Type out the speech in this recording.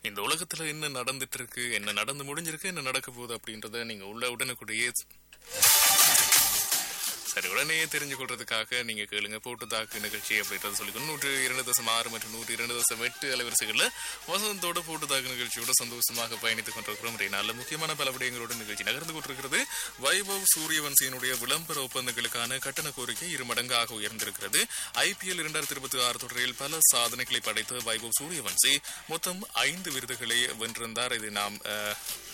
இந்த உலகத்துல என்ன நடந்துட்டு இருக்கு என்ன நடந்து முடிஞ்சிருக்கு என்ன நடக்க போகுது அப்படின்றத நீங்க உள்ள உடனுக்குடைய சரி உடனே தெரிஞ்சு கொள்றதுக்காக நீங்க கேளுங்க போட்டு தாக்கு நிகழ்ச்சி அப்படின்றத சொல்லிக்கணும் நூற்று இரண்டு தசம் ஆறு மற்றும் நூற்று இரண்டு தசம் எட்டு அலைவரிசைகள்ல வசந்தோட போட்டு தாக்கு நிகழ்ச்சியோட சந்தோஷமாக பயணித்துக் கொண்டிருக்கிறோம் இன்றைய நல்ல முக்கியமான பல விடயங்களோட நிகழ்ச்சி நகர்ந்து கொண்டிருக்கிறது வைபவ் சூரியவன்சியினுடைய விளம்பர ஒப்பந்தங்களுக்கான கட்டண கோரிக்கை இரு மடங்காக உயர்ந்திருக்கிறது ஐபிஎல் இரண்டாயிரத்தி இருபத்தி ஆறு தொடரில் பல சாதனைகளை படைத்த வைபவ் சூரியவன்சி மொத்தம் ஐந்து விருதுகளை வென்றிருந்தார் இது நாம் அஹ்,